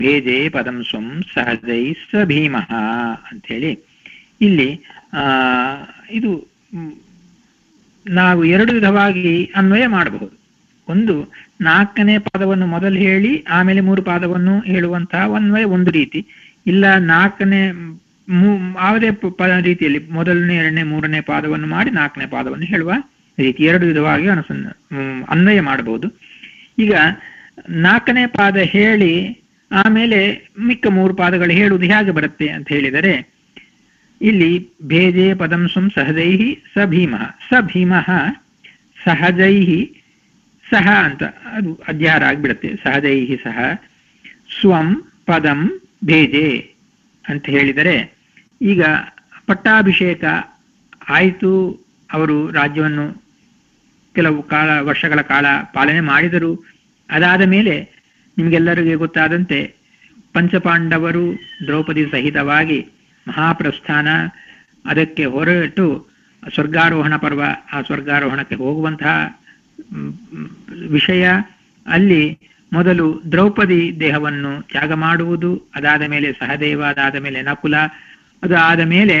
ಭೇಜೆ ಪದಂ ಸ್ವಂ ಸಹಜೈ ಸ ಭೀಮಃ ಅಂಥೇಳಿ ಇಲ್ಲಿ ಆ ಇದು ಮ್, ನಾವು ಎರಡು ವಿಧವಾಗಿ ಅನ್ವಯ ಮಾಡಬಹುದು ಒಂದು ನಾಲ್ಕನೇ ಪಾದವನ್ನು ಮೊದಲು ಹೇಳಿ ಆಮೇಲೆ ಮೂರು ಪಾದವನ್ನು ಹೇಳುವಂತಹ ಅನ್ವಯ ಒಂದು ರೀತಿ ಇಲ್ಲ ನಾಲ್ಕನೇ ಮೂ- ಯಾವುದೇ ಪ- ಪ- ರೀತಿಯಲ್ಲಿ ಮೊದಲನೇ ಎರಡನೇ ಮೂರನೇ ಪಾದವನ್ನು ಮಾಡಿ ನಾಲ್ಕನೇ ಪಾದವನ್ನು ಹೇಳುವ ರೀತಿ ಎರಡು ವಿಧವಾಗಿ ಅನುಸಂಧ ಮ್, ಅನ್ವಯ ಮಾಡಬಹುದು ಈಗ ನಾಲ್ಕನೇ ಪಾದ ಹೇಳಿ ಆಮೇಲೆ ಮಿಕ್ಕ ಮೂರು ಪಾದಗಳು ಹೇಳುವುದು ಹೇಗೆ ಬರುತ್ತೆ ಅಂತ ಹೇಳಿದರೆ ಇಲ್ಲಿ ಭೇಜೆ ಪದಂ ಸ್ವಂ ಸಹಜೈ ಸ ಭೀಮಃ ಸ ಭೀಮಃ ಸಹಜೈ ಸಹ ಅಂತ ಅದು ಅಧ್ಯಾರ ಆಗ್ಬಿಡುತ್ತೆ ಸಹಜೈ ಸಹ ಸ್ವಂ ಪದಂ ಭೇಜೆ ಅಂತ ಹೇಳಿದರೆ ಈಗ ಪಟ್ಟಾಭಿಷೇಕ ಆಯಿತು ಅವರು ರಾಜ್ಯವನ್ನು ಕೆಲವು ಕಾಲ ವರ್ಷಗಳ ಕಾಲ ಪಾಲನೆ ಮಾಡಿದರು ಅದಾದ ಮೇಲೆ ನಿಮಗೆಲ್ಲರಿಗೆ ಗೊತ್ತಾದಂತೆ ಪಂಚಪಾಂಡವರು ದ್ರೌಪದಿ ಸಹಿತವಾಗಿ ಮಹಾಪ್ರಸ್ಥಾನ ಅದಕ್ಕೆ ಹೊರಟು ಸ್ವರ್ಗಾರೋಹಣ ಪರ್ವ ಆ ಸ್ವರ್ಗಾರೋಹಣಕ್ಕೆ ಹೋಗುವಂತಹ ಮ್, ಮ್, ವಿಷಯ ಅಲ್ಲಿ ಮೊದಲು ದ್ರೌಪದಿ ದೇಹವನ್ನು ತ್ಯಾಗ ಮಾಡುವುದು ಅದಾದ ಮೇಲೆ ಸಹದೇವ ಅದಾದ ಮೇಲೆ ನಕುಲ ಅದು ಆದ ಮೇಲೆ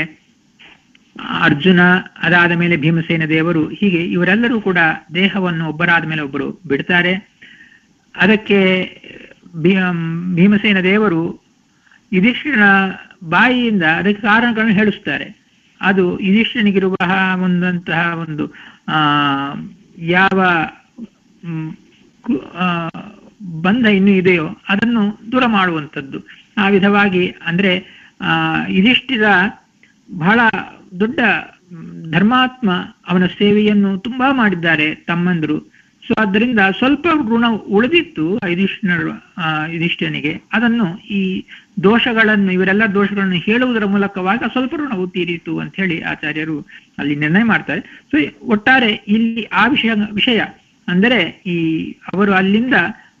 ಅರ್ಜುನ ಅದಾದ ಮೇಲೆ ಭೀಮಸೇನ ದೇವರು ಹೀಗೆ ಇವರೆಲ್ಲರೂ ಕೂಡ ದೇಹವನ್ನು ಒಬ್ಬರಾದ ಮೇಲೆ ಒಬ್ಬರು ಬಿಡ್ತಾರೆ ಅದಕ್ಕೆ ಭೀ- ಭೀಮಸೇನ ದೇವರು ಯುಧಿಷ್ಠಿರನ ಬಾಯಿಯಿಂದ ಅದಕ್ಕೆ ಕಾರಣಗಳನ್ನು ಹೇಳಿಸ್ತಾರೆ ಅದು ಯುಧಿಷ್ಠಿರನಿಗಿರುವ ಒಂದಂತಹ ಒಂದು ಆ ಯಾವ ಮ್, ಕು- ಆ, ಬಂಧ ಇನ್ನೂ ಇದೆಯೋ ಅದನ್ನು ದೂರ ಮಾಡುವಂಥದ್ದು ಆ ವಿಧವಾಗಿ ಅಂದ್ರೆ ಆ ಯುಧಿಷ್ಠಿರ ಬಹಳ ದೊಡ್ಡ ಮ್, ಧರ್ಮಾತ್ಮ ಅವನ ಸೇವೆಯನ್ನು ತುಂಬಾ ಮಾಡಿದ್ದಾರೆ ತಮ್ಮಂದರು ಸೊ ಆದ್ದರಿಂದ ಸ್ವಲ್ಪ ಋಣ ಉಳಿದಿತ್ತು ಯುಧಿಷ್ಠಿರ ಯುಧಿಷ್ಠನಿಗೆ ಅದನ್ನು ಈ ದೋಷಗಳನ್ನು ಇವರೆಲ್ಲ ದೋಷಗಳನ್ನು ಹೇಳುವುದರ ಮೂಲಕವಾಗಿ ಸ್ವಲ್ಪ ಋಣವು ತೀರಿತು ಅಂತ ಹೇಳಿ ಆಚಾರ್ಯರು ಅಲ್ಲಿ ನಿರ್ಣಯ ಮಾಡ್ತಾರೆ ಸೊ ಒಟ್ಟಾರೆ ಇಲ್ಲಿ ಆ ವಿಷಯ ವಿಷಯ ಅಂದರೆ ಈ ಅವರು ಅಲ್ಲಿಂದ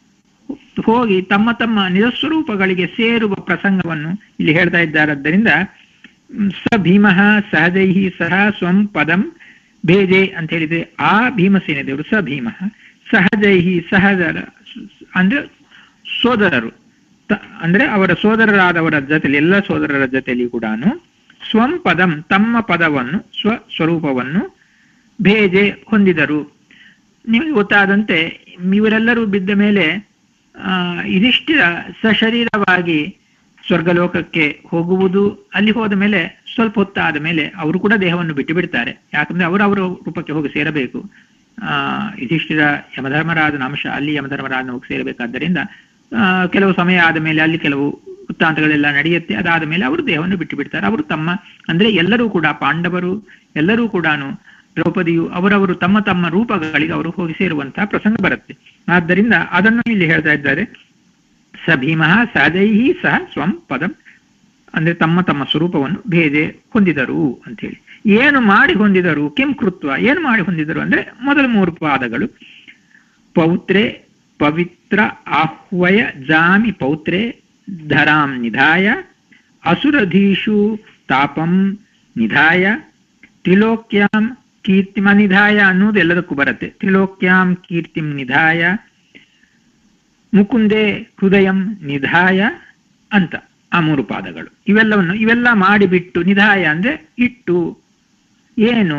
ಹೋಗಿ ತಮ್ಮ ತಮ್ಮ ನಿಜಸ್ವರೂಪಗಳಿಗೆ ಸೇರುವ ಪ್ರಸಂಗವನ್ನು ಇಲ್ಲಿ ಹೇಳ್ತಾ ಇದ್ದಾರದ್ದರಿಂದ ಮ್, ಸ ಭೀಮಃ ಸಹಜೈಹಿ ಸಹ ಸ್ವಂ ಪದಂ ಭೇಜೆ ಅಂತ ಹೇಳಿದ್ರೆ ಆ ಭೀಮಸೇನ ದೇವರು ಸ ಭೀಮಃ ಸಹಜೈಹಿ ಸಹಜರ ಅಂದ್ರೆ ಸೋದರರು ತ- ಅಂದ್ರೆ ಅವರ ಸೋದರರಾದವರ ಜೊತೆಲಿ ಎಲ್ಲ ಸೋದರರ ಜೊತೆಲಿ ಕೂಡ ಸ್ವಂ ಪದಂ ತಮ್ಮ ಪದವನ್ನು ಸ್ವ ಸ್ವರೂಪವನ್ನು ಭೇಜೆ ಹೊಂದಿದರು ನಿಮಗೆ ಗೊತ್ತಾದಂತೆ ಇವರೆಲ್ಲರೂ ಬಿದ್ದ ಮೇಲೆ ಆ ಇದಿಷ್ಟಿರ ಸಶರೀರವಾಗಿ ಸ್ವರ್ಗಲೋಕಕ್ಕೆ ಹೋಗುವುದು ಅಲ್ಲಿ ಹೋದ ಮೇಲೆ ಸ್ವಲ್ಪ ಹೊತ್ತಾದ ಮೇಲೆ ಅವರು ಕೂಡ ದೇಹವನ್ನು ಬಿಟ್ಟು ಬಿಡ್ತಾರೆ ಯಾಕಂದ್ರೆ ಅವರು ಅವರ ರೂಪಕ್ಕೆ ಹೋಗಿ ಸೇರಬೇಕು ಆ ಯುಧಿಷ್ಠಿರ ಯಮಧರ್ಮರಾಜನ ಅಂಶ ಅಲ್ಲಿ ಯಮಧರ್ಮರಾಜನ ಹೋಗಿ ಸೇರಬೇಕಾದ್ದರಿಂದ ಆ, ಕೆಲವು ಸಮಯ ಆದ ಮೇಲೆ ಅಲ್ಲಿ ಕೆಲವು ವೃತ್ತಾಂತಗಳೆಲ್ಲ ನಡೆಯುತ್ತೆ ಅದಾದ ಮೇಲೆ ಅವರು ದೇಹವನ್ನು ಬಿಟ್ಟು ಬಿಡ್ತಾರೆ ಅವರು ತಮ್ಮ ಅಂದ್ರೆ ಎಲ್ಲರೂ ಕೂಡ ಪಾಂಡವರು ಎಲ್ಲರೂ ಕೂಡ ದ್ರೌಪದಿಯು ಅವರವರು ತಮ್ಮ ತಮ್ಮ ರೂಪಗಳಿಗೆ ಅವರು ಹೋಗಿ ಸೇರುವಂತಹ ಪ್ರಸಂಗ ಬರುತ್ತೆ ಆದ್ದರಿಂದ ಅದನ್ನು ಇಲ್ಲಿ ಹೇಳ್ತಾ ಇದ್ದಾರೆ ಸ ಭೀಮಃ ಸಹಜೈಹಿ ಸಹ ಸ್ವಂ ಪದಂ ಅಂದ್ರೆ ತಮ್ಮ ತಮ್ಮ ಸ್ವರೂಪವನ್ನು ಭೇದೆ ಹೊಂದಿದರು ಅಂತ ಹೇಳಿ ಏನು ಮಾಡಿ ಹೊಂದಿದರು ಕಿಂ ಕೃತ್ವ ಏನು ಮಾಡಿ ಹೊಂದಿದರು ಅಂದ್ರೆ ಮೊದಲ ಮೂರು ಪಾದಗಳು ಪೌತ್ರೆ ಪವಿತ್ರ ಆಹ್ವಯ ಜಾಮಿ ಪೌತ್ರೆ ಧರಾಂ ನಿಧಾಯ ಅಸುರಧೀಷು ತಾಪಂ ನಿಧಾಯ ತ್ರಿಲೋಕ್ಯಾಂ ಕೀರ್ತಿಮ ನಿಧಾಯ ಅನ್ನೋದು ಎಲ್ಲದಕ್ಕೂ ಬರುತ್ತೆ ತ್ರಿಲೋಕ್ಯಾಂ ಕೀರ್ತಿಂ ನಿಧಾಯ ಮುಕುಂದೆ ಹೃದಯಂ ನಿಧಾಯ ಅಂತ ಆ ಮೂರು ಪಾದಗಳು ಇವೆಲ್ಲವನ್ನು ಇವೆಲ್ಲ ಮಾಡಿಬಿಟ್ಟು ನಿಧಾಯ ಅಂದ್ರೆ ಇಟ್ಟು ಏನು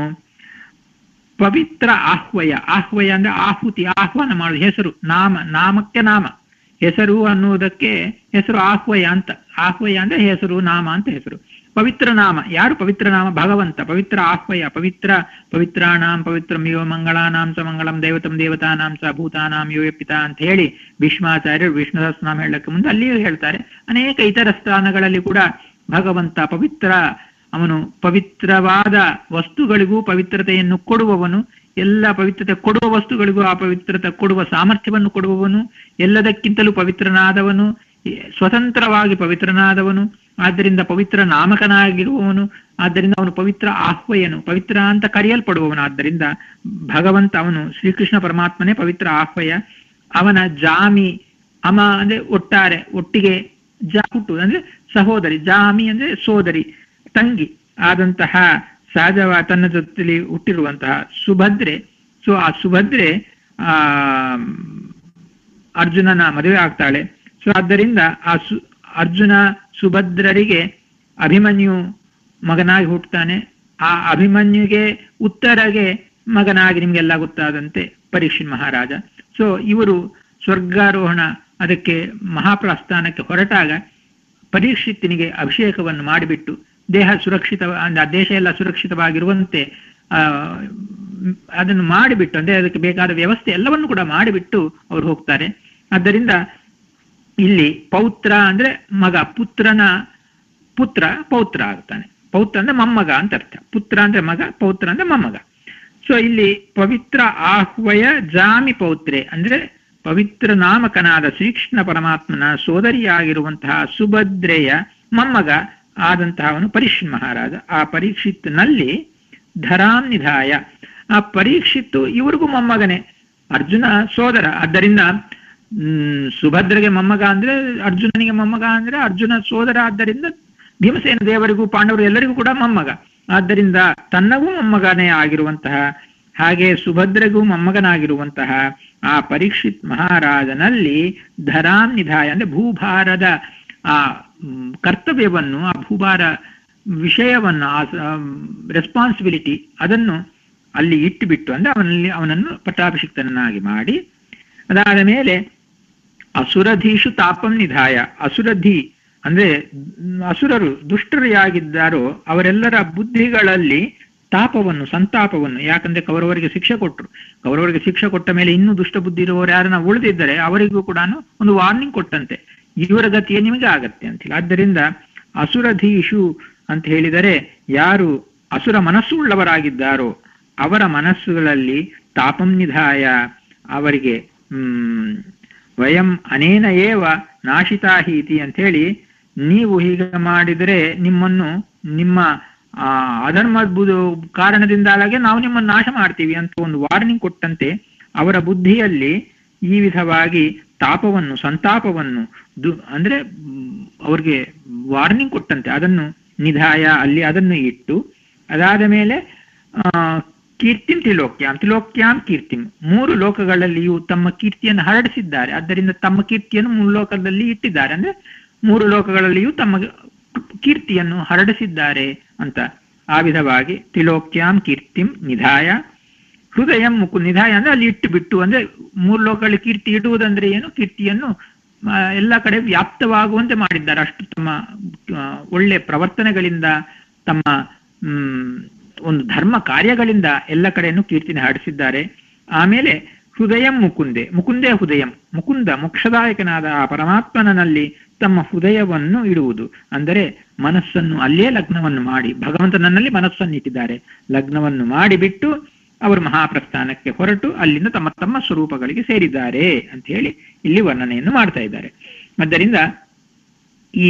ಪವಿತ್ರ ಆಹ್ವಯ ಆಹ್ವಯ ಅಂದ್ರೆ ಆಹುತಿ ಆಹ್ವಾನ ಮಾಡುದು ಹೆಸರು ನಾಮ ನಾಮಕ್ಕೆ ನಾಮ ಹೆಸರು ಅನ್ನುವುದಕ್ಕೆ ಹೆಸರು ಆಹ್ವಯ ಅಂತ ಆಹ್ವಯ ಅಂದ್ರೆ ಹೆಸರು ನಾಮ ಅಂತ ಹೆಸರು ಪವಿತ್ರ ನಾಮ ಯಾರು ಪವಿತ್ರ ನಾಮ ಭಗವಂತ ಪವಿತ್ರ ಆಹ್ವಯ ಪವಿತ್ರ ಪವಿತ್ರಾಣಾಂ ಪವಿತ್ರಮಿವ ಮಂಗಳಾನಾಂ ಚ ಮಂಗಳಂ ದೇವತಂ ದೇವತಾನಾಂ ಚ ಭೂತಾನಾಂ ಯೋ ಪಿತಾ ಅಂತ ಹೇಳಿ ಭೀಷ್ಮಾಚಾರ್ಯರು ವಿಷ್ಣು ಸಹಸ್ರನಾಮ ಹೇಳಕ್ಕೆ ಮುಂದೆ ಅಲ್ಲಿಯೂ ಹೇಳ್ತಾರೆ ಅನೇಕ ಇತರ ಸ್ಥಾನಗಳಲ್ಲಿ ಕೂಡ ಭಗವಂತ ಪವಿತ್ರ ಅವನು ಪವಿತ್ರವಾದ ವಸ್ತುಗಳಿಗೂ ಪವಿತ್ರತೆಯನ್ನು ಕೊಡುವವನು ಎಲ್ಲ ಪವಿತ್ರತೆ ಕೊಡುವ ವಸ್ತುಗಳಿಗೂ ಆ ಪವಿತ್ರತೆ ಕೊಡುವ ಸಾಮರ್ಥ್ಯವನ್ನು ಕೊಡುವವನು ಎಲ್ಲದಕ್ಕಿಂತಲೂ ಪವಿತ್ರನಾದವನು ಸ್ವತಂತ್ರವಾಗಿ ಪವಿತ್ರನಾದವನು ಆದ್ದರಿಂದ ಪವಿತ್ರ ನಾಮಕನಾಗಿರುವವನು ಆದ್ದರಿಂದ ಅವನು ಪವಿತ್ರ ಆಹ್ವಯನು ಪವಿತ್ರ ಅಂತ ಕರೆಯಲ್ಪಡುವವನು ಆದ್ದರಿಂದ ಭಗವಂತ ಅವನು ಶ್ರೀಕೃಷ್ಣ ಪರಮಾತ್ಮನೇ ಪವಿತ್ರ ಆಹ್ವಯ ಅವನ ಜಾಮಿ ಅಮ ಅಂದ್ರೆ ಒಟ್ಟಾರೆ ಒಟ್ಟಿಗೆ ಜಾ ಹುಟ್ಟು ಅಂದ್ರೆ ಸಹೋದರಿ ಜಾಮಿ ಅಂದ್ರೆ ಸೋದರಿ ತಂಗಿ ಆದಂತಹ ಸಹಜವ ತನ್ನ ಜೊತೆಲಿ ಹುಟ್ಟಿರುವಂತಹ ಸುಭದ್ರೆ ಸೊ ಆ ಸುಭದ್ರೆ ಆ ಅರ್ಜುನನ ಮದುವೆ ಆಗ್ತಾಳೆ ಸೊ ಆದ್ದರಿಂದ ಆ ಸು ಅರ್ಜುನ ಸುಭದ್ರರಿಗೆ ಅಭಿಮನ್ಯು ಮಗನಾಗಿ ಹುಟ್ಟುತ್ತಾನೆ ಆ ಅಭಿಮನ್ಯುಗೆ ಉತ್ತರಗೆ ಮಗನಾಗಿ ನಿಮ್ಗೆಲ್ಲ ಗೊತ್ತಾದಂತೆ ಪರೀಕ್ಷಿತ್ ಮಹಾರಾಜ ಸೊ ಇವರು ಸ್ವರ್ಗಾರೋಹಣ ಅದಕ್ಕೆ ಮಹಾಪ್ರಸ್ಥಾನಕ್ಕೆ ಹೊರಟಾಗ ಪರೀಕ್ಷಿತ್ತನಿಗೆ ಅಭಿಷೇಕವನ್ನು ಮಾಡಿಬಿಟ್ಟು ದೇಹ ಸುರಕ್ಷಿತ ಅಂದ್ರೆ ಆ ದೇಶ ಎಲ್ಲ ಸುರಕ್ಷಿತವಾಗಿರುವಂತೆ ಆ ಅದನ್ನು ಮಾಡಿಬಿಟ್ಟು ಅಂದ್ರೆ ಅದಕ್ಕೆ ಬೇಕಾದ ವ್ಯವಸ್ಥೆ ಎಲ್ಲವನ್ನು ಕೂಡ ಮಾಡಿಬಿಟ್ಟು ಅವ್ರು ಹೋಗ್ತಾರೆ ಆದ್ದರಿಂದ ಇಲ್ಲಿ ಪೌತ್ರ ಅಂದ್ರೆ ಮಗ ಪುತ್ರನ ಪುತ್ರ ಪೌತ್ರ ಆಗ್ತಾನೆ ಪೌತ್ರ ಅಂದ್ರೆ ಮೊಮ್ಮಗ ಅಂತ ಅರ್ಥ ಪುತ್ರ ಅಂದ್ರೆ ಮಗ ಪೌತ್ರ ಅಂದ್ರೆ ಮೊಮ್ಮಗ ಸೊ ಇಲ್ಲಿ ಪವಿತ್ರ ಆಹ್ವಯ ಜಾಮಿ ಪೌತ್ರೆ ಅಂದ್ರೆ ಪವಿತ್ರ ನಾಮಕನಾದ ಶ್ರೀಕೃಷ್ಣ ಪರಮಾತ್ಮನ ಸೋದರಿಯಾಗಿರುವಂತಹ ಸುಭದ್ರೆಯ ಮೊಮ್ಮಗ ಆದಂತಹವನು ಪರೀಕ್ಷಿತ್ ಮಹಾರಾಜ ಆ ಪರೀಕ್ಷಿತ್ನಲ್ಲಿ ಧರಾಂ ನಿಧಾಯ ಆ ಪರೀಕ್ಷಿತ್ತು ಇವ್ರಿಗೂ ಮೊಮ್ಮಗನೇ ಅರ್ಜುನ ಸೋದರ ಆದ್ದರಿಂದ ಹ್ಮ್ ಸುಭದ್ರೆಗೆ ಮೊಮ್ಮಗ ಅಂದ್ರೆ ಅರ್ಜುನನಿಗೆ ಮೊಮ್ಮಗ ಅಂದ್ರೆ ಅರ್ಜುನ ಸೋದರ ಆದ್ದರಿಂದ ಭೀಮಸೇನ ದೇವರಿಗೂ ಪಾಂಡವರು ಎಲ್ಲರಿಗೂ ಕೂಡ ಮೊಮ್ಮಗ ಆದ್ದರಿಂದ ತನ್ನಗೂ ಮೊಮ್ಮಗನೇ ಆಗಿರುವಂತಹ ಹಾಗೆ ಸುಭದ್ರೆಗೂ ಮೊಮ್ಮಗನಾಗಿರುವಂತಹ ಆ ಪರೀಕ್ಷಿತ್ ಮಹಾರಾಜನಲ್ಲಿ ಧರಾಂ ನಿಧಾಯ ಅಂದ್ರೆ ಭೂಭಾರದ ಆ ಕರ್ತವ್ಯವನ್ನು ಆ ಭೂಭಾರ ವಿಷಯವನ್ನು ಆ ರೆಸ್ಪಾನ್ಸಿಬಿಲಿಟಿ ಅದನ್ನು ಅಲ್ಲಿ ಇಟ್ಟುಬಿಟ್ಟು ಅಂದ್ರೆ ಅವನಲ್ಲಿ ಅವನನ್ನು ಪಟ್ಟಾಭಿಷಿಕ್ತನನ್ನಾಗಿ ಮಾಡಿ ಅದಾದ ಮೇಲೆ ಅಸುರಧೀಶು ತಾಪಂ ನಿಧಾಯ ಅಸುರಧಿ ಅಂದ್ರೆ ಅಸುರರು ದುಷ್ಟರು ಯಾಗಿದ್ದಾರೋ ಅವರೆಲ್ಲರ ಬುದ್ಧಿಗಳಲ್ಲಿ ತಾಪವನ್ನು ಸಂತಾಪವನ್ನು ಯಾಕಂದ್ರೆ ಕೌರವರಿಗೆ ಶಿಕ್ಷೆ ಕೊಟ್ಟರು ಕೌರವರಿಗೆ ಶಿಕ್ಷೆ ಕೊಟ್ಟ ಮೇಲೆ ಇನ್ನೂ ದುಷ್ಟ ಬುದ್ಧಿ ಇರುವವರು ಯಾರನ್ನ ಉಳಿದಿದ್ದರೆ ಅವರಿಗೂ ಕೂಡ ಒಂದು ವಾರ್ನಿಂಗ್ ಕೊಟ್ಟಂತೆ ಇವರ ಗತಿಯೇ ನಿಮಗೆ ಆಗತ್ತೆ ಅಂತೇಳಿ ಆದ್ದರಿಂದ ಅಸುರಧೀಶು ಅಂತ ಹೇಳಿದರೆ ಯಾರು ಅಸುರ ಮನಸ್ಸುಳ್ಳವರಾಗಿದ್ದಾರೋ ಅವರ ಮನಸ್ಸುಗಳಲ್ಲಿ ತಾಪಂ ನಿಧಾಯ ಅವರಿಗೆ ಹ್ಮ್ ವಯಂ ಅನೇನ ಏವ ನಾಶಿತಾಹೀತಿ ಅಂತ ಹೇಳಿ ನೀವು ಹೀಗೆ ಮಾಡಿದರೆ ನಿಮ್ಮನ್ನು ನಿಮ್ಮ ಆ ಅಧರ್ಮದ ಕಾರಣದಿಂದಾಗಿ ನಾವು ನಿಮ್ಮನ್ನು ನಾಶ ಮಾಡ್ತೀವಿ ಅಂತ ಒಂದು ವಾರ್ನಿಂಗ್ ಕೊಟ್ಟಂತೆ ಅವರ ಬುದ್ಧಿಯಲ್ಲಿ ಈ ವಿಧವಾಗಿ ತಾಪವನ್ನು ಸಂತಾಪವನ್ನು ದು ಅಂದ್ರೆ ಅವ್ರಿಗೆ ವಾರ್ನಿಂಗ್ ಕೊಟ್ಟಂತೆ ಅದನ್ನು ನಿಧಾಯ ಅಲ್ಲಿ ಅದನ್ನು ಇಟ್ಟು ಅದಾದ ಮೇಲೆ ಆ ಕೀರ್ತಿಂ ತ್ರಿಲೋಕ್ಯಾಂ ತ್ರಿಲೋಕ್ಯಾಂ ಕೀರ್ತಿಂ ಮೂರು ಲೋಕಗಳಲ್ಲಿಯೂ ತಮ್ಮ ಕೀರ್ತಿಯನ್ನು ಹರಡಿಸಿದ್ದಾರೆ ಆದ್ದರಿಂದ ತಮ್ಮ ಕೀರ್ತಿಯನ್ನು ಮೂರು ಲೋಕದಲ್ಲಿ ಇಟ್ಟಿದ್ದಾರೆ ಅಂದ್ರೆ ಮೂರು ಲೋಕಗಳಲ್ಲಿಯೂ ತಮ್ಮ ಕೀರ್ತಿಯನ್ನು ಹರಡಿಸಿದ್ದಾರೆ ಅಂತ ಆ ವಿಧವಾಗಿ ತ್ರಿಲೋಕ್ಯಾಂ ಕೀರ್ತಿಂ ನಿಧಾಯ ಹೃದಯ ಮುಕು ನಿಧಾಯ ಅಂದ್ರೆ ಅಲ್ಲಿ ಇಟ್ಟು ಬಿಟ್ಟು ಅಂದ್ರೆ ಮೂರು ಲೋಕಗಳಲ್ಲಿ ಕೀರ್ತಿ ಇಡುವುದಂದ್ರೆ ಏನು ಕೀರ್ತಿಯನ್ನು ಎಲ್ಲ ಕಡೆ ವ್ಯಾಪ್ತವಾಗುವಂತೆ ಮಾಡಿದ್ದಾರೆ ಅಷ್ಟು ತಮ್ಮ ಒಳ್ಳೆ ಪ್ರವರ್ತನೆಗಳಿಂದ ತಮ್ಮ ಹ್ಮ್ ಒಂದು ಧರ್ಮ ಕಾರ್ಯಗಳಿಂದ ಎಲ್ಲ ಕಡೆಯನ್ನು ಕೀರ್ತಿನ ಹಾಡಿಸಿದ್ದಾರೆ ಆಮೇಲೆ ಹೃದಯ ಮುಕುಂದೆ ಮುಕುಂದೇ ಹೃದಯಂ ಮುಕುಂದ ಮೋಕ್ಷದಾಯಕನಾದ ಆ ಪರಮಾತ್ಮನಲ್ಲಿ ತಮ್ಮ ಹೃದಯವನ್ನು ಇಡುವುದು ಅಂದರೆ ಮನಸ್ಸನ್ನು ಅಲ್ಲೇ ಲಗ್ನವನ್ನು ಮಾಡಿ ಭಗವಂತನಲ್ಲಿ ಮನಸ್ಸನ್ನು ಇಟ್ಟಿದ್ದಾರೆ ಲಗ್ನವನ್ನು ಮಾಡಿಬಿಟ್ಟು ಅವರು ಮಹಾಪ್ರಸ್ಥಾನಕ್ಕೆ ಹೊರಟು ಅಲ್ಲಿಂದ ತಮ್ಮ ತಮ್ಮ ಸ್ವರೂಪಗಳಿಗೆ ಸೇರಿದ್ದಾರೆ ಅಂತ ಹೇಳಿ ಇಲ್ಲಿ ವರ್ಣನೆಯನ್ನು ಮಾಡ್ತಾ ಇದ್ದಾರೆ ಆದ್ದರಿಂದ ಈ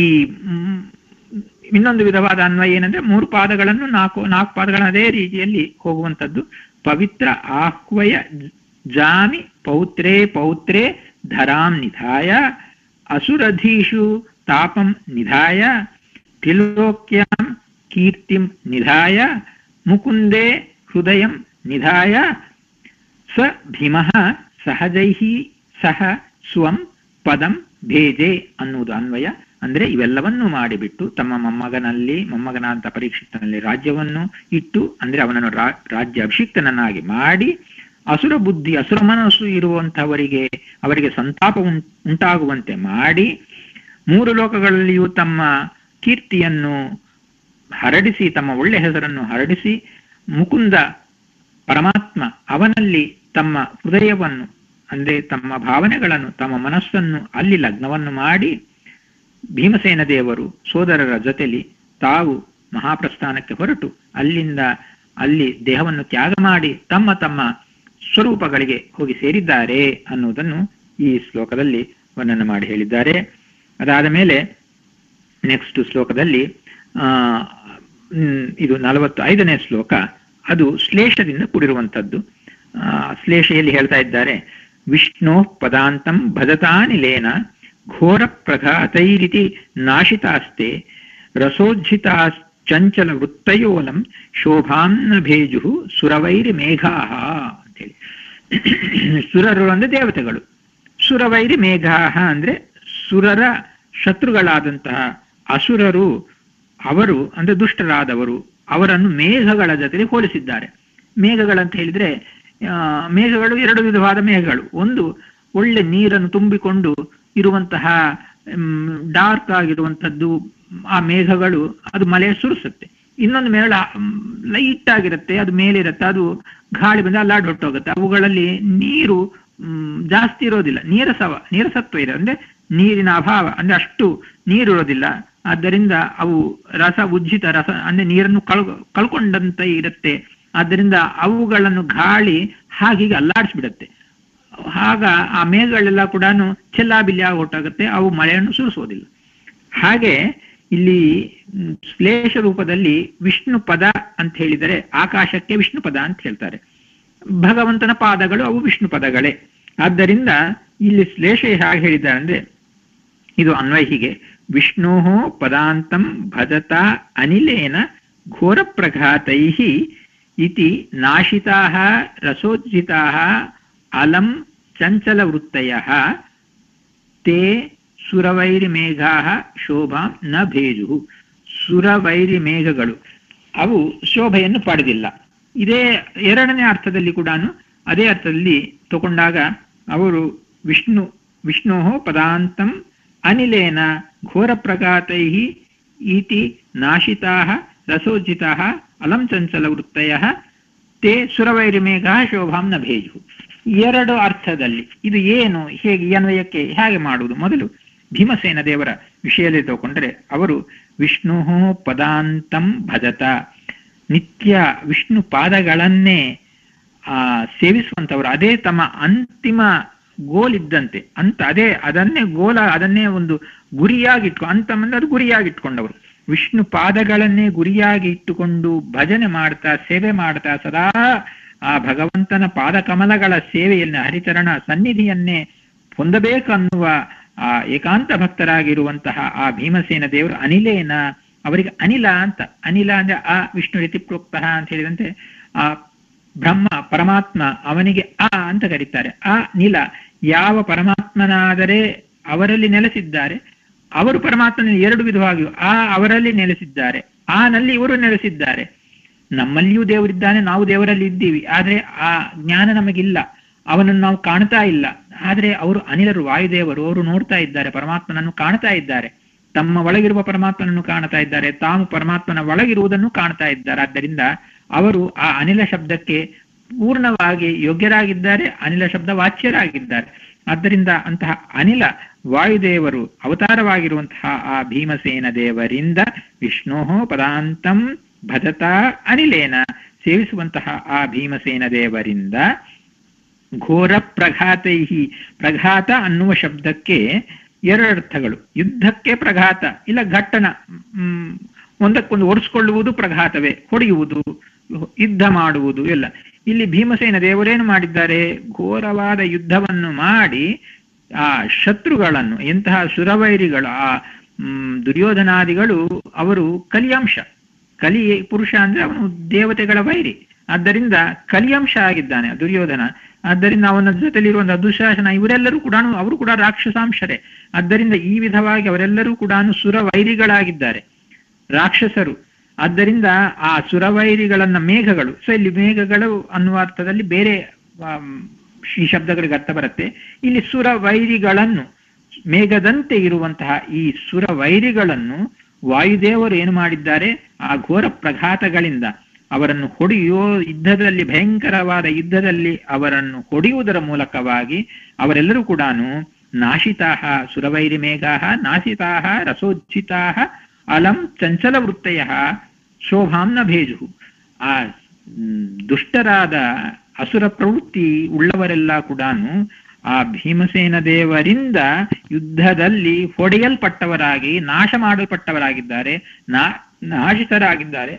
ಇನ್ನೊಂದು ವಿಧವಾದ ಅನ್ವಯ ಏನಂದ್ರೆ ಮೂರು ಪಾದಗಳನ್ನು ನಾಲ್ಕು ನಾಲ್ಕು ಪಾದಗಳ ಅದೇ ರೀತಿಯಲ್ಲಿ ಹೋಗುವಂಥದ್ದು ಪವಿತ್ರ ಆಹ್ವಯ ಜಾಮಿ ಪೌತ್ರೇ ಪೌತ್ರೇ ಧರಾಂ ನಿಧಾಯ ಅಸುರಧೀಷು ತಾಪಂ ನಿಧಾಯ ತ್ರಿಲೋಕ್ಯಾಂ ಕೀರ್ತಿಂ ನಿಧಾಯ ಮುಕುಂದೇ ಹೃದಯಂ ನಿಧಾಯ ಸ ಭೀಮಃ ಸಹಜೈಃ ಸಹ ಸ್ವಂ ಪದಂ ಭೇಜೆ ಅನ್ನುವುದು ಅನ್ವಯ ಅಂದ್ರೆ ಇವೆಲ್ಲವನ್ನೂ ಮಾಡಿಬಿಟ್ಟು ತಮ್ಮ ಮೊಮ್ಮಗನಲ್ಲಿ ಮೊಮ್ಮಗನಾದಂತ ಪರೀಕ್ಷಿತನಲ್ಲಿ ರಾಜ್ಯವನ್ನು ಇಟ್ಟು ಅಂದ್ರೆ ಅವನನ್ನು ರಾಜ್ಯ ಅಭಿಷಿಕ್ತನನ್ನಾಗಿ ಮಾಡಿ ಅಸುರ ಬುದ್ಧಿ ಅಸುರ ಮನಸ್ಸು ಇರುವಂತಹವರಿಗೆ ಅವರಿಗೆ ಸಂತಾಪ ಉಂಟಾಗುವಂತೆ ಮಾಡಿ ಮೂರು ಲೋಕಗಳಲ್ಲಿಯೂ ತಮ್ಮ ಕೀರ್ತಿಯನ್ನು ಹರಡಿಸಿ ತಮ್ಮ ಒಳ್ಳೆ ಹೆಸರನ್ನು ಹರಡಿಸಿ ಮುಕುಂದ ಪರಮಾತ್ಮ ಅವನಲ್ಲಿ ತಮ್ಮ ಹೃದಯವನ್ನು ಅಂದ್ರೆ ತಮ್ಮ ಭಾವನೆಗಳನ್ನು ತಮ್ಮ ಮನಸ್ಸನ್ನು ಅಲ್ಲಿ ಲಗ್ನವನ್ನು ಮಾಡಿ ಭೀಮಸೇನ ದೇವರು ಸೋದರರ ಜೊತೆಲಿ ತಾವು ಮಹಾಪ್ರಸ್ಥಾನಕ್ಕೆ ಹೊರಟು ಅಲ್ಲಿಂದ ಅಲ್ಲಿ ದೇಹವನ್ನು ತ್ಯಾಗ ಮಾಡಿ ತಮ್ಮ ತಮ್ಮ ಸ್ವರೂಪಗಳಿಗೆ ಹೋಗಿ ಸೇರಿದ್ದಾರೆ ಅನ್ನುವುದನ್ನು ಈ ಶ್ಲೋಕದಲ್ಲಿ ವರ್ಣನೆ ಮಾಡಿ ಹೇಳಿದ್ದಾರೆ ಅದಾದ ಮೇಲೆ ನೆಕ್ಸ್ಟ್ ಶ್ಲೋಕದಲ್ಲಿ ಆ ಇದು ನಲವತ್ತು ಐದನೇ ಶ್ಲೋಕ ಅದು ಶ್ಲೇಷದಿಂದ ಕೂಡಿರುವಂಥದ್ದು ಆ ಶ್ಲೇಷೆಯಲ್ಲಿ ಹೇಳ್ತಾ ಇದ್ದಾರೆ ವಿಷ್ಣು ಪದಾಂತಂ ಭಜತಾನಿಲೇನ ಘೋರ ಪ್ರಘಾತೈರಿತಿ ನಾಶಿತಾಸ್ತೆ ರಸೋಜ್ಜಿತಾ ಚಂಚಲ ವೃತ್ತಯೋಲಂ ಶೋಭಾನ್ನ ಭೇಜು ಸುರವೈರಿ ಮೇಘಾ ಅಂತೇಳಿ ಸುರರು ಅಂದ್ರೆ ದೇವತೆಗಳು ಸುರವೈರಿ ಮೇಘಾ ಅಂದ್ರೆ ಸುರರ ಶತ್ರುಗಳಾದಂತಹ ಅಸುರರು ಅವರು ಅಂದ್ರೆ ದುಷ್ಟರಾದವರು ಅವರನ್ನು ಮೇಘಗಳ ಜೊತೆಗೆ ಹೋಲಿಸಿದ್ದಾರೆ ಮೇಘಗಳಂತ ಹೇಳಿದ್ರೆ ಆ, ಮೇಘಗಳು ಎರಡು ವಿಧವಾದ ಮೇಘಗಳು ಒಂದು ಒಳ್ಳೆ ನೀರನ್ನು ತುಂಬಿಕೊಂಡು ಇರುವಂತಹ ಡಾರ್ಕ್ ಆಗಿರುವಂತದ್ದು ಆ ಮೇಘಗಳು ಅದು ಮಳೆ ಸುರಿಸುತ್ತೆ ಇನ್ನೊಂದು ಮೇಳ ಲೈಟ್ ಆಗಿರುತ್ತೆ ಅದು ಮೇಲಿರುತ್ತೆ ಅದು ಗಾಳಿ ಬಂದು ಅಲ್ಲಾಡ್ ಹೊಟ್ಟೋಗುತ್ತೆ ಅವುಗಳಲ್ಲಿ ನೀರು ಮ್, ಜಾಸ್ತಿ ಇರೋದಿಲ್ಲ ನೀರಸವ ನೀರಸತ್ವ ಇದೆ ಅಂದ್ರೆ ನೀರಿನ ಅಭಾವ ಅಂದ್ರೆ ಅಷ್ಟು ನೀರು ಇರೋದಿಲ್ಲ ಆದ್ದರಿಂದ ಅವು ರಸ ಉಜ್ಜಿತ ರಸ ಅಂದ್ರೆ ನೀರನ್ನು ಕಳ್ ಕಳ್ಕೊಂಡಂತೆ ಇರುತ್ತೆ ಆದ್ದರಿಂದ ಅವುಗಳನ್ನು ಗಾಳಿ ಹಾಗೀಗೆ ಅಲ್ಲಾಡಿಸ್ಬಿಡುತ್ತೆ ಆಗ ಆ ಮೇಘಗಳೆಲ್ಲ ಕೂಡ ಚೆಲ್ಲಾಬಿಲ್ಲಿ ಆಗಿ ಹೊಟ್ಟಾಗುತ್ತೆ ಅವು ಮಳೆಯನ್ನು ಸುರಿಸೋದಿಲ್ಲ ಹಾಗೆ ಇಲ್ಲಿ ಮ್, ಶ್ಲೇಷ ರೂಪದಲ್ಲಿ ವಿಷ್ಣು ಪದ ಅಂತ ಹೇಳಿದರೆ ಆಕಾಶಕ್ಕೆ ವಿಷ್ಣು ಪದ ಅಂತ ಹೇಳ್ತಾರೆ ಭಗವಂತನ ಪಾದಗಳು ಅವು ವಿಷ್ಣು ಪದಗಳೇ ಆದ್ದರಿಂದ ಇಲ್ಲಿ ಶ್ಲೇಷ ಹೇಗೆ ಹೇಳಿದ್ದಾರೆ ಅಂದ್ರೆ ಇದು ಅನ್ವಯ ಹೀಗೆ ವಿಷ್ಣೋ ಪದಾಂತಂ ಭಜತ ಅನಿಲೇನ ಘೋರ ಪ್ರಘಾತೈ ಇತಿ ನಾಶಿತಾ ರಸೋಜ್ಜಿತಾ ಅಲಂ ಚಂಚಲ ವೃತ್ತಯ ತೇ ಸುರವೈರಿ ಮೇಘಾ ಶೋಭಾ ನ ಭೇಜು ಸುರವೈರಿ ಮೇಘಗಳು ಅವು ಶೋಭೆಯನ್ನು ಪಡೆದಿಲ್ಲ ಇದೇ ಎರಡನೇ ಅರ್ಥದಲ್ಲಿ ಕೂಡ ಅದೇ ಅರ್ಥದಲ್ಲಿ ತಗೊಂಡಾಗ ಅವರು ವಿಷ್ಣು ವಿಷ್ಣೋ ಪದಾಂತಂ ಅನಿಲೇನ ಘೋರ ಪ್ರಘಾತೈ ಇತಿ ನಾಶಿತಾ ರಸೋಜ್ಜಿತಾ ಅಲಂ ಚಂಚಲ ವೃತ್ತಯ ತೇ ಸುರವೈರಿ ಮೇಘ ಶೋಭಾಂ ನ ಭೇಜು ಎರಡು ಅರ್ಥದಲ್ಲಿ ಇದು ಏನು ಹೇಗೆ ಈ ಅನ್ವಯಕ್ಕೆ ಹೇಗೆ ಮಾಡುವುದು ಮೊದಲು ಭೀಮಸೇನ ದೇವರ ವಿಷಯದಲ್ಲಿ ತಗೊಂಡ್ರೆ ಅವರು ವಿಷ್ಣು ಪದಾಂತಂ ಭಜತ ನಿತ್ಯ ವಿಷ್ಣು ಪಾದಗಳನ್ನೇ ಆ ಸೇವಿಸುವಂತವರು ಅದೇ ತಮ್ಮ ಅಂತಿಮ ಗೋಲ್ ಇದ್ದಂತೆ ಅಂತ ಅದೇ ಅದನ್ನೇ ಗೋಲ ಅದನ್ನೇ ಒಂದು ಗುರಿಯಾಗಿ ಇಟ್ಕೊ ಅಂತ ಅಂದ್ರೆ ಅದು ಗುರಿಯಾಗಿ ಇಟ್ಕೊಂಡವರು ವಿಷ್ಣು ಪಾದಗಳನ್ನೇ ಗುರಿಯಾಗಿ ಇಟ್ಟುಕೊಂಡು ಭಜನೆ ಮಾಡ್ತಾ ಸೇವೆ ಮಾಡ್ತಾ ಸದಾ ಆ ಭಗವಂತನ ಪಾದ ಕಮಲಗಳ ಸೇವೆಯನ್ನು ಹರಿಚರಣ ಸನ್ನಿಧಿಯನ್ನೇ ಹೊಂದಬೇಕನ್ನುವ ಆ ಏಕಾಂತ ಭಕ್ತರಾಗಿರುವಂತಹ ಆ ಭೀಮಸೇನ ದೇವರು ಅನಿಲೇನ ಅವರಿಗೆ ಅನಿಲ ಅಂತ ಅನಿಲ ಅಂದ್ರೆ ಆ ವಿಷ್ಣು ರೀತಿ ಪ್ರೋಕ್ತ ಅಂತ ಹೇಳಿದಂತೆ ಆ ಬ್ರಹ್ಮ ಪರಮಾತ್ಮ ಅವನಿಗೆ ಆ ಅಂತ ಕರೀತಾರೆ ಆ ನಿಲ ಯಾವ ಪರಮಾತ್ಮನಾದರೆ ಅವರಲ್ಲಿ ನೆಲೆಸಿದ್ದಾರೆ ಅವರು ಪರಮಾತ್ಮನ ಎರಡು ವಿಧವಾಗಿಯೂ ಆ ಅವರಲ್ಲಿ ನೆಲೆಸಿದ್ದಾರೆ ಆ ನಲ್ಲಿ ಇವರು ನೆಲೆಸಿದ್ದಾರೆ ನಮ್ಮಲ್ಲಿಯೂ ದೇವರಿದ್ದಾನೆ ನಾವು ದೇವರಲ್ಲಿ ಇದ್ದೀವಿ ಆದ್ರೆ ಆ ಜ್ಞಾನ ನಮಗಿಲ್ಲ ಅವನನ್ನು ನಾವು ಕಾಣ್ತಾ ಇಲ್ಲ ಆದ್ರೆ ಅವರು ಅನಿಲರು ವಾಯುದೇವರು ಅವರು ನೋಡ್ತಾ ಇದ್ದಾರೆ ಪರಮಾತ್ಮನನ್ನು ಕಾಣ್ತಾ ಇದ್ದಾರೆ ತಮ್ಮ ಒಳಗಿರುವ ಪರಮಾತ್ಮನನ್ನು ಕಾಣ್ತಾ ಇದ್ದಾರೆ ತಾವು ಪರಮಾತ್ಮನ ಒಳಗಿರುವುದನ್ನು ಕಾಣ್ತಾ ಇದ್ದಾರೆ ಆದ್ದರಿಂದ ಅವರು ಆ ಅನಿಲ ಶಬ್ದಕ್ಕೆ ಪೂರ್ಣವಾಗಿ ಯೋಗ್ಯರಾಗಿದ್ದಾರೆ ಅನಿಲ ಶಬ್ದ ವಾಚ್ಯರಾಗಿದ್ದಾರೆ ಆದ್ದರಿಂದ ಅಂತಹ ಅನಿಲ ವಾಯುದೇವರು ಅವತಾರವಾಗಿರುವಂತಹ ಆ ಭೀಮಸೇನ ದೇವರಿಂದ ವಿಷ್ಣೋ ಪದಾಂತಂ ಭಜತ ಅನಿಲೇನ ಸೇವಿಸುವಂತಹ ಆ ಭೀಮಸೇನ ದೇವರಿಂದ ಘೋರ ಪ್ರಘಾತೈ ಪ್ರಘಾತ ಅನ್ನುವ ಶಬ್ದಕ್ಕೆ ಎರಡು ಅರ್ಥಗಳು ಯುದ್ಧಕ್ಕೆ ಪ್ರಘಾತ ಇಲ್ಲ ಘಟ್ಟನ ಹ್ಮ್ ಒಂದಕ್ಕೊಂದು ಒರೆಸ್ಕೊಳ್ಳುವುದು ಪ್ರಘಾತವೇ ಹೊಡೆಯುವುದು ಯುದ್ಧ ಮಾಡುವುದು ಎಲ್ಲ ಇಲ್ಲಿ ಭೀಮಸೇನ ದೇವರೇನು ಮಾಡಿದ್ದಾರೆ ಘೋರವಾದ ಯುದ್ಧವನ್ನು ಮಾಡಿ ಆ ಶತ್ರುಗಳನ್ನು ಎಂತಹ ಸುರವೈರಿಗಳು ಆ ಹ್ಮ್, ದುರ್ಯೋಧನಾದಿಗಳು ಅವರು ಕಲಿಯಾಂಶ ಕಲಿ ಪುರುಷ ಅಂದ್ರೆ ಅವನು ದೇವತೆಗಳ ವೈರಿ ಆದ್ದರಿಂದ ಕಲಿಯಾಂಶ ಆಗಿದ್ದಾನೆ ದುರ್ಯೋಧನ ಆದ್ದರಿಂದ ಅವನ ಜೊತೆಲಿರುವಂತಹ ದುಶಾಸನ ಇವರೆಲ್ಲರೂ ಕೂಡ ಅವರು ಕೂಡ ರಾಕ್ಷಸಾಂಶರೇ ಆದ್ದರಿಂದ ಈ ವಿಧವಾಗಿ ಅವರೆಲ್ಲರೂ ಕೂಡ ಸುರ ವೈರಿಗಳಾಗಿದ್ದಾರೆ ರಾಕ್ಷಸರು ಆದ್ದರಿಂದ ಆ ಸುರವೈರಿಗಳನ್ನ ಮೇಘಗಳು ಸೊ ಇಲ್ಲಿ ಮೇಘಗಳು ಅನ್ನುವ ಅರ್ಥದಲ್ಲಿ ಬೇರೆ ಆಮ್, ಈ ಶಬ್ದಗಳಿಗೆ ಅರ್ಥ ಬರುತ್ತೆ ಇಲ್ಲಿ ಸುರವೈರಿಗಳನ್ನು ಮೇಘದಂತೆ ಇರುವಂತಹ ಈ ಸುರವೈರಿಗಳನ್ನು ವಾಯುದೇವರು ಏನು ಮಾಡಿದ್ದಾರೆ ಆ ಘೋರ ಪ್ರಘಾತಗಳಿಂದ ಅವರನ್ನು ಹೊಡೆಯೋ ಯುದ್ಧದಲ್ಲಿ ಭಯಂಕರವಾದ ಯುದ್ಧದಲ್ಲಿ ಅವರನ್ನು ಹೊಡೆಯುವುದರ ಮೂಲಕವಾಗಿ ಅವರೆಲ್ಲರೂ ಕೂಡ ನಾಶಿತಾ ಸುರವೈರಿ ಮೇಘಾ ನಾಶಿತಾ ರಸೋಜ್ಜಿತಾ ಅಲಂ ಚಂಚಲ ವೃತ್ತಯ ಶೋಭಾಂನ ಭೇಜು ಆ ಮ್, ದುಷ್ಟರಾದ ಅಸುರ ಪ್ರವೃತ್ತಿ ಉಳ್ಳವರೆಲ್ಲ ಕೂಡ ಆ ಭೀಮಸೇನ ದೇವರಿಂದ ಯುದ್ಧದಲ್ಲಿ ಹೊಡೆಯಲ್ಪಟ್ಟವರಾಗಿ ನಾಶ ಮಾಡಲ್ಪಟ್ಟವರಾಗಿದ್ದಾರೆ ನಾ ನಾಶಿತರಾಗಿದ್ದಾರೆ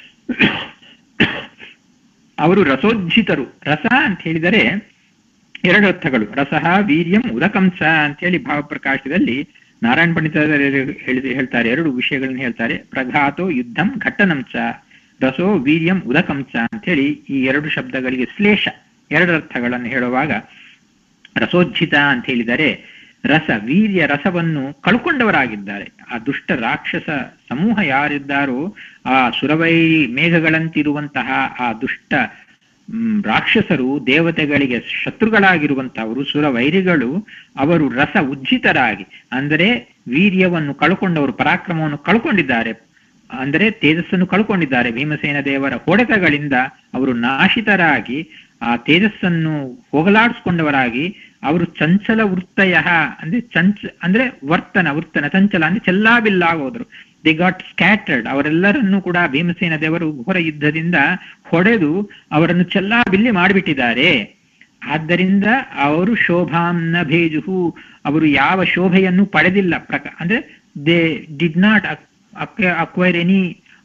ಅವರು ರಸೋಜ್ಜಿತರು ರಸ ಅಂತ ಹೇಳಿದರೆ ಎರಡು ಅರ್ಥಗಳು ರಸಃ ವೀರ್ಯಂ ಉದಕಂಸ ಅಂತ ಹೇಳಿ ಭಾವಪ್ರಕಾಶದಲ್ಲಿ ನಾರಾಯಣ ಪಂಡಿತರು ಹೇಳಿ ಹೇಳ್ತಾರೆ ಎರಡು ವಿಷಯಗಳನ್ನು ಹೇಳ್ತಾರೆ ಪ್ರಘಾತೋ ಯುದ್ಧಂ ಘಟ್ಟನಂಚ ರಸೋ ವೀರ್ಯಂ ಉದಕಂಚ ಅಂತ ಹೇಳಿ ಈ ಎರಡು ಶಬ್ದಗಳಿಗೆ ಶ್ಲೇಷ ಎರಡು ಅರ್ಥಗಳನ್ನು ಹೇಳುವಾಗ ರಸೋಜ್ಜಿತ ಅಂತ ಹೇಳಿದರೆ ರಸ ವೀರ್ಯ ರಸವನ್ನು ಕಳ್ಕೊಂಡವರಾಗಿದ್ದಾರೆ ಆ ದುಷ್ಟ ರಾಕ್ಷಸ ಸಮೂಹ ಯಾರಿದ್ದಾರೋ ಆ ಸುರವೈರಿ ಮೇಘಗಳಂತಿರುವಂತಹ ಆ ದುಷ್ಟ ಮ್, ರಾಕ್ಷಸರು ದೇವತೆಗಳಿಗೆ ಶತ್ರುಗಳಾಗಿರುವಂತಹವರು ಸುರವೈರಿಗಳು ಅವರು ರಸ ಉಜ್ಜಿತರಾಗಿ ಅಂದರೆ ವೀರ್ಯವನ್ನು ಕಳ್ಕೊಂಡವರು ಪರಾಕ್ರಮವನ್ನು ಕಳ್ಕೊಂಡಿದ್ದಾರೆ ಅಂದರೆ ತೇಜಸ್ಸನ್ನು ಕಳ್ಕೊಂಡಿದ್ದಾರೆ ಭೀಮಸೇನ ದೇವರ ಹೊಡೆತಗಳಿಂದ ಅವರು ನಾಶಿತರಾಗಿ ಆ ತೇಜಸ್ಸನ್ನು ಹೋಗಲಾಡಿಸ್ಕೊಂಡವರಾಗಿ ಅವರು ಚಂಚಲ ವೃತ್ತಯ ಅಂದ್ರೆ ಚಂಚ ಅಂದ್ರೆ ವರ್ತನ ವರ್ತನ ಚಂಚಲ ಅಂದ್ರೆ ಚೆಲ್ಲಾಬಿಲ್ಲಾಗೋದ್ರು ದಿ ಗಾಟ್ ಸ್ಕ್ಯಾಟರ್ಡ್ ಅವರೆಲ್ಲರನ್ನೂ ಕೂಡ ಭೀಮಸೇನ ದೇವರು ಘೋರ ಯುದ್ಧದಿಂದ ಹೊಡೆದು ಅವರನ್ನು ಚೆಲ್ಲಾಬಿಲ್ಲಿ ಮಾಡಿಬಿಟ್ಟಿದ್ದಾರೆ ಆದ್ದರಿಂದ ಅವರು ಶೋಭಾಂನ ಭೇಜುಹು ಅವರು ಯಾವ ಶೋಭೆಯನ್ನು ಪಡೆದಿಲ್ಲ ಪ್ರಕ ಅಂದ್ರೆ they did not acquire any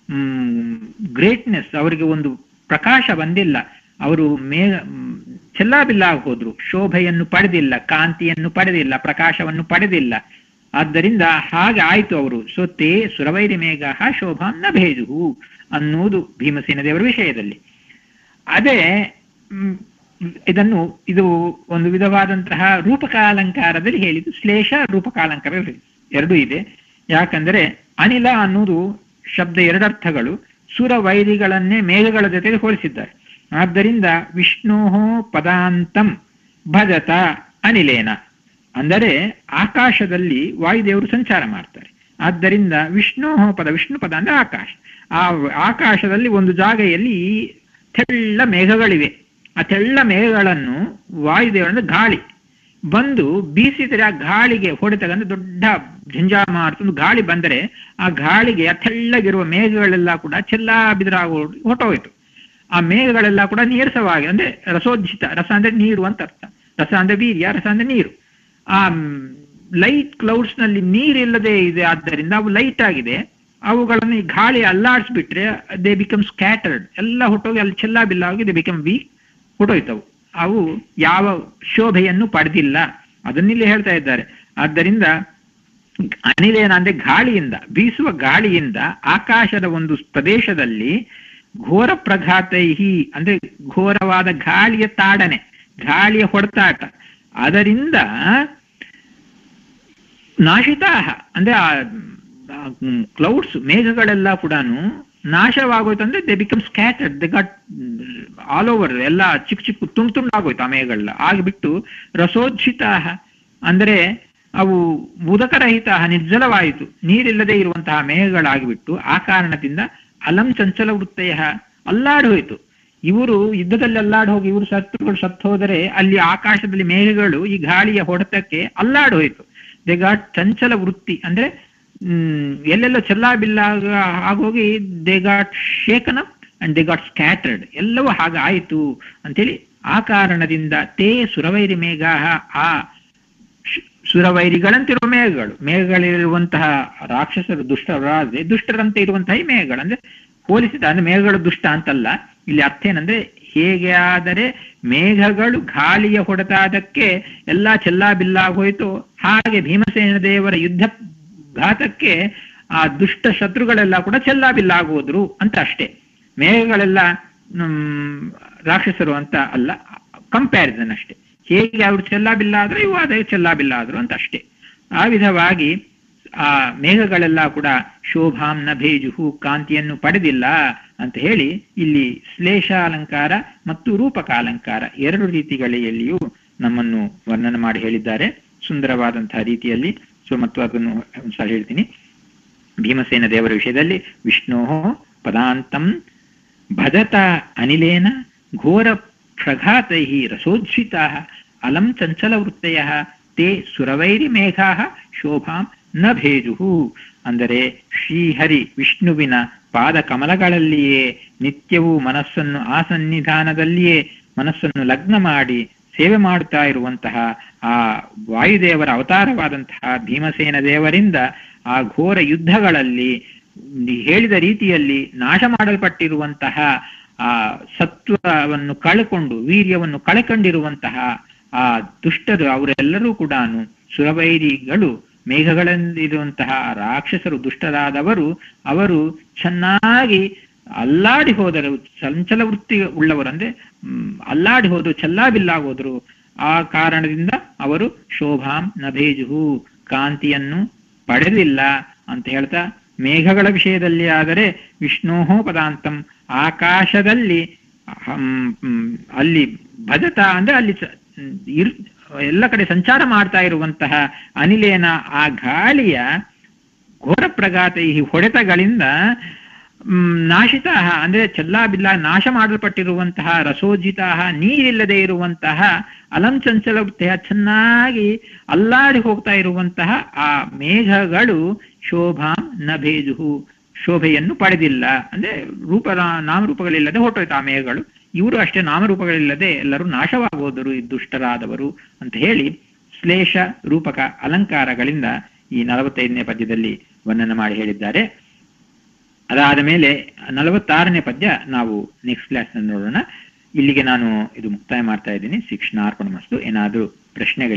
greatness ಅವರಿಗೆ ಒಂದು ಪ್ರಕಾಶ ಬಂದಿಲ್ಲ ಅವರು ಮೇ ಚೆಲ್ಲಾಬಿಲ್ಲ ಹೋದ್ರು ಶೋಭೆಯನ್ನು ಪಡೆದಿಲ್ಲ ಕಾಂತಿಯನ್ನು ಪಡೆದಿಲ್ಲ ಪ್ರಕಾಶವನ್ನು ಪಡೆದಿಲ್ಲ ಆದ್ದರಿಂದ ಹಾಗೆ ಆಯ್ತು ಅವರು ಸೊ ತೇ ಸುರವೈರಿ ಮೇಘ ಶೋಭಾನ್ನ ಭೇಜುಹು ಅನ್ನುವುದು ಭೀಮಸೇನ ದೇವರ ವಿಷಯದಲ್ಲಿ ಅದೇ ಮ್, ಇದನ್ನು ಇದು ಒಂದು ವಿಧವಾದಂತಹ ರೂಪಕಾಲಂಕಾರದಲ್ಲಿ ಹೇಳಿದ್ದು ಶ್ಲೇಷ ರೂಪಕಾಲಂಕಾರ ಎರಡೂ ಇದೆ ಯಾಕಂದರೆ ಅನಿಲ ಅನ್ನುವುದು ಶಬ್ದ ಎರಡರ್ಥಗಳು ಸುರವೈರಿಗಳನ್ನೇ ಮೇಘಗಳ ಜೊತೆಗೆ ಹೋಲಿಸಿದ್ದಾರೆ ಆದ್ದರಿಂದ ವಿಷ್ಣೋ ಪದಾಂತಂ ಭಜತ ಅನಿಲೇನ ಅಂದರೆ ಆಕಾಶದಲ್ಲಿ ವಾಯುದೇವರು ಸಂಚಾರ ಮಾಡ್ತಾರೆ ಆದ್ದರಿಂದ ವಿಷ್ಣು ಪದ ವಿಷ್ಣು ಪದ ಅಂದ್ರೆ ಆಕಾಶ ಆ ಆಕಾಶದಲ್ಲಿ ಒಂದು ಜಾಗೆಯಲ್ಲಿ ತೆಳ್ಳ ಮೇಘಗಳಿವೆ ಆ ತೆಳ್ಳ ಮೇಘಗಳನ್ನು ವಾಯುದೇವರಂದ್ರೆ ಗಾಳಿ ಬಂದು ಬೀಸಿದರೆ ಆ ಗಾಳಿಗೆ ಹೊಡೆತಗಂದ್ರೆ ದೊಡ್ಡ ಝಂಜಾಮಾರ್ತ ಒಂದು ಗಾಳಿ ಬಂದರೆ ಆ ಗಾಳಿಗೆ ಆ ತೆಳ್ಳಗಿರುವ ಮೇಘಗಳೆಲ್ಲ ಕೂಡ ಚೆಲ್ಲಾ ಬಿದ್ರಾಗೋ ಹೊಟ್ಟೋಯ್ತು ಆ ಮೇಘಗಳೆಲ್ಲ ಕೂಡ ನೀರಸವಾಗಿ ಅಂದ್ರೆ ರಸೋಜ್ಜಿತ ರಸ ಅಂದ್ರೆ ನೀರು ಅಂತ ಅರ್ಥ ರಸ ಅಂದ್ರೆ ವೀರ್ಯ ರಸ ಅಂದ್ರೆ ನೀರು ಆ ಲೈಟ್ ಕ್ಲೌಡ್ಸ್ ನಲ್ಲಿ ನೀರಿಲ್ಲದೆ ಇದೆ ಆದ್ದರಿಂದ ಅವು ಲೈಟ್ ಆಗಿದೆ ಅವುಗಳನ್ನು ಈ ಗಾಳಿ ಅಲ್ಲಾಡಿಸ್ಬಿಟ್ರೆ ದೇ ಬಿಕಮ್ ಸ್ಕ್ಯಾಟರ್ಡ್ ಎಲ್ಲ ಹೊಟ್ಟೋಗಿ ಅಲ್ಲಿ ಚೆಲ್ಲಾ ಬಿಲ್ಲಾಗಿ ದೇ ಬಿಕಮ್ ವೀಕ್ ಹೊಟ್ಟೋಯ್ತವು ಅವು ಯಾವ ಶೋಭೆಯನ್ನು ಪಡೆದಿಲ್ಲ ಅದನ್ನಿಲ್ಲಿ ಹೇಳ್ತಾ ಇದ್ದಾರೆ ಆದ್ದರಿಂದ ಅನಿಲೇನ ಅಂದ್ರೆ ಗಾಳಿಯಿಂದ ಬೀಸುವ ಗಾಳಿಯಿಂದ ಆಕಾಶದ ಒಂದು ಪ್ರದೇಶದಲ್ಲಿ ಘೋರ ಪ್ರಘಾತೈಹಿ ಅಂದ್ರೆ ಘೋರವಾದ ಗಾಳಿಯ ತಾಡನೆ ಗಾಳಿಯ ಹೊಡೆತಾಟ ಅದರಿಂದ ನಾಶಿತಾಹ ಅಂದ್ರೆ ಆ ಕ್ಲೌಡ್ಸ್ ಮೇಘಗಳೆಲ್ಲ ಕೂಡ ನಾಶವಾಗೋಯ್ತು ಅಂದ್ರೆ they become scattered they got all over ಎಲ್ಲ ಚಿಕ್ಕ ಚಿಕ್ಕ ತುಂಡು ತುಂಡು ಆಗೋಯ್ತು ಆ ಮೇಘಗಳೆಲ್ಲ ಆಗಿಬಿಟ್ಟು ರಸೋಜ್ಜಿತ ಅಂದ್ರೆ ಅವು ಉದಕರಹಿತ ನಿರ್ಜಲವಾಯಿತು ನೀರಿಲ್ಲದೆ ಇರುವಂತಹ ಮೇಘಗಳಾಗಿಬಿಟ್ಟು ಆ ಕಾರಣದಿಂದ ಅಲಂ ಚಂಚಲ ವೃತ್ತಯ ಅಲ್ಲಾಡಿ ಹೋಯಿತು ಇವರು ಯುದ್ಧದಲ್ಲಿ ಅಲ್ಲಾಡಿ ಹೋಗಿ ಇವರು ಶತ್ರುಗಳು ಸತ್ತು ಹೋದರೆ ಅಲ್ಲಿ ಆಕಾಶದಲ್ಲಿ ಮೇಘಗಳು ಈ ಗಾಳಿಯ ಹೊಡೆತಕ್ಕೆ ಅಲ್ಲಾಡಿ ಹೋಯಿತು ದೇ ಗಾಟ್ ಚಂಚಲ ವೃತ್ತಿ ಅಂದ್ರೆ ಹ್ಮ್ ಎಲ್ಲೆಲ್ಲೋ ಚೆಲ್ಲಾಬಿಲ್ಲ ಆಗೋಗಿ they got shaken up and they got scattered ಎಲ್ಲವೂ ಹಾಗೆ ಆಯಿತು ಅಂತೇಳಿ ಆ ಕಾರಣದಿಂದ ತೇ ಸುರವೈರಿ ಮೇಘ ಆ ಶ್- ಸುರವೈರಿಗಳಂತಿರುವ ಮೇಘಗಳು ಮೇಘಗಳಿರುವಂತಹ ರಾಕ್ಷಸರು ದುಷ್ಟರಾದ್ರೆ ದುಷ್ಟರಂತೆ ಇರುವಂತಹ ಈ ಮೇಘಗಳು ಅಂದ್ರೆ ಹೋಲಿಸಿದ ಅಂದ್ರೆ ಮೇಘಗಳು ದುಷ್ಟ ಅಂತಲ್ಲ ಇಲ್ಲಿ ಅರ್ಥ ಏನಂದ್ರೆ ಹೇಗೆ ಆದರೆ ಮೇಘಗಳು ಗಾಳಿಯ ಹೊಡೆತಾದಕ್ಕೆ ಎಲ್ಲಾ ಚೆಲ್ಲಾಬಿಲ್ಲಾಗೋಯ್ತು ಹಾಗೆ ಭೀಮಸೇನ ದೇವರ ಯುದ್ಧ ಘಾತಕ್ಕೆ ಆ ದುಷ್ಟ ಶತ್ರುಗಳೆಲ್ಲ ಕೂಡ ಚೆಲ್ಲಾಬಿಲ್ಲಾಗೋದ್ರು ಅಂತ ಅಷ್ಟೇ ಮೇಘಗಳೆಲ್ಲ ಹ್ಮ್, ರಾಕ್ಷಸರು ಅಂತ ಅಲ್ಲ ಕಂಪ್ಯಾರಿಸನ್ ಅಷ್ಟೇ ಹೇಗೆ ಅವರು ಚೆಲ್ಲಾಬಿಲ್ಲ ಆದ್ರೆ ಇವು ಅದೇ ಚೆಲ್ಲಾಬಿಲ್ಲ ಆದ್ರು ಅಂತ ಅಷ್ಟೇ ಆ ವಿಧವಾಗಿ ಆ ಮೇಘಗಳೆಲ್ಲ ಕೂಡ ಶೋಭಾಂನ ಭೇಜುಹು ಕಾಂತಿಯನ್ನು ಪಡೆದಿಲ್ಲ ಅಂತ ಹೇಳಿ ಇಲ್ಲಿ ಶ್ಲೇಷಾಲಂಕಾರ ಮತ್ತು ರೂಪಕಾಲಂಕಾರ ಎರಡು ರೀತಿಗಳಲ್ಲಿಯೂ ನಮ್ಮನ್ನು ವರ್ಣನೆ ಮಾಡಿ ಹೇಳಿದ್ದಾರೆ ಸುಂದರವಾದಂತಹ ರೀತಿಯಲ್ಲಿ ಸೊ ಮತ್ತು ಅದನ್ನು ಒಂದ್ಸಲ ಹೇಳ್ತೀನಿ ಭೀಮಸೇನ ದೇವರ ವಿಷಯದಲ್ಲಿ ವಿಷ್ಣೋ ಪದಾಂತಂ ಭಜತ ಅನಿಲೇನ ಘೋರ ಪ್ರಘಾತೈ ರಸೋಜ್ಜಿತಾ ಅಲಂ ಚಂಚಲ ವೃತ್ತಯ ತೇ ಸುರವೈರಿ ಮೇಘಾ ಶೋಭಾಂ ನ ಭೇಜುಹು ಅಂದರೆ ಶ್ರೀಹರಿ ವಿಷ್ಣುವಿನ ಪಾದ ಕಮಲಗಳಲ್ಲಿಯೇ ನಿತ್ಯವೂ ಮನಸ್ಸನ್ನು ಆ ಸನ್ನಿಧಾನದಲ್ಲಿಯೇ ಮನಸ್ಸನ್ನು ಲಗ್ನ ಮಾಡಿ ಸೇವೆ ಮಾಡುತ್ತಾ ಇರುವಂತಹ ಆ ವಾಯುದೇವರ ಅವತಾರವಾದಂತಹ ಭೀಮಸೇನ ದೇವರಿಂದ ಆ ಘೋರ ಯುದ್ಧಗಳಲ್ಲಿ ಹೇಳಿದ ರೀತಿಯಲ್ಲಿ ನಾಶ ಮಾಡಲ್ಪಟ್ಟಿರುವಂತಹ ಆ ಸತ್ವವನ್ನು ಕಳೆಕೊಂಡು ವೀರ್ಯವನ್ನು ಕಳೆಕೊಂಡಿರುವಂತಹ ಆ ದುಷ್ಟರು ಅವರೆಲ್ಲರೂ ಕೂಡ ಸುರವೈರಿಗಳು ಮೇಘಗಳಲ್ಲಿರುವಂತಹ ರಾಕ್ಷಸರು ದುಷ್ಟರಾದವರು ಅವರು ಚೆನ್ನಾಗಿ ಅಲ್ಲಾಡಿ ಹೋದರು ಚಂಚಲ ವೃತ್ತಿ ಉಳ್ಳವರು ಅಂದ್ರೆ ಹ್ಮ್, ಅಲ್ಲಾಡಿ ಹೋದ್ರು ಚೆಲ್ಲಾಬಿಲ್ಲಾಗೋದ್ರು ಆ ಕಾರಣದಿಂದ ಅವರು ಶೋಭಾಂ ನಭೇಜುಹು ಕಾಂತಿಯನ್ನು ಪಡೆದಿಲ್ಲ ಅಂತ ಹೇಳ್ತಾ ಮೇಘಗಳ ವಿಷಯದಲ್ಲಿ ಆದರೆ ವಿಷ್ಣೋಹೋ ಪದಾಂತಂ ಆಕಾಶದಲ್ಲಿ ಹಂ- ಹ್ಮ್, ಅಲ್ಲಿ ಭಜತ ಅಂದ್ರೆ ಅಲ್ಲಿ ಸ- ಇರ್ ಎಲ್ಲ ಕಡೆ ಸಂಚಾರ ಮಾಡ್ತಾ ಇರುವಂತಹ ಅನಿಲೇನ ಆ ಗಾಳಿಯ ಘೋರ ಪ್ರಘಾತ ಈ ಹೊಡೆತಗಳಿಂದ ನಾಶಿತ ಅಂದ್ರೆ ಚೆಲ್ಲಾಬಿಲ್ಲ ನಾಶ ಮಾಡಲ್ಪಟ್ಟಿರುವಂತಹ ರಸೋಜಿತ ನೀರಿಲ್ಲದೆ ಇರುವಂತಹ ಅಲಂಚಂಚಲ ಚೆನ್ನಾಗಿ ಅಲ್ಲಾಡಿ ಹೋಗ್ತಾ ಇರುವಂತಹ ಆ ಮೇಘಗಳು ಶೋಭಾಂ ನಭೇಜುಹು ಶೋಭೆಯನ್ನು ಪಡೆದಿಲ್ಲ ಅಂದ್ರೆ ರೂಪ ನಾಮರೂಪಗಳಿಲ್ಲದೆ ಹೊರಟೋಯ್ತು ಆ ಮೇಘಗಳು ಇವರು ಅಷ್ಟೇ ನಾಮರೂಪಗಳಿಲ್ಲದೆ ಎಲ್ಲರೂ ನಾಶವಾಗುವುದರು ಈ ದುಷ್ಟರಾದವರು ಅಂತ ಹೇಳಿ ಶ್ಲೇಷ ರೂಪಕ ಅಲಂಕಾರಗಳಿಂದ ಈ ನಲವತ್ತೈದನೇ ಪದ್ಯದಲ್ಲಿ ವರ್ಣನೆ ಮಾಡಿ ಹೇಳಿದ್ದಾರೆ ಅದಾದ ಮೇಲೆ ನಲವತ್ತಾರನೇ ಪದ್ಯ ನಾವು ನೆಕ್ಸ್ಟ್ ಕ್ಲಾಸ್ ನೋಡೋಣ ಇಲ್ಲಿಗೆ ನಾನು ಇದು ಮುಕ್ತಾಯ ಮಾಡ್ತಾ ಇದ್ದೀನಿ ಶಿಕ್ಷಣಾರ್ಪಣ ಮಸ್ತು ಏನಾದರೂ ಪ್ರಶ್ನೆಗಳು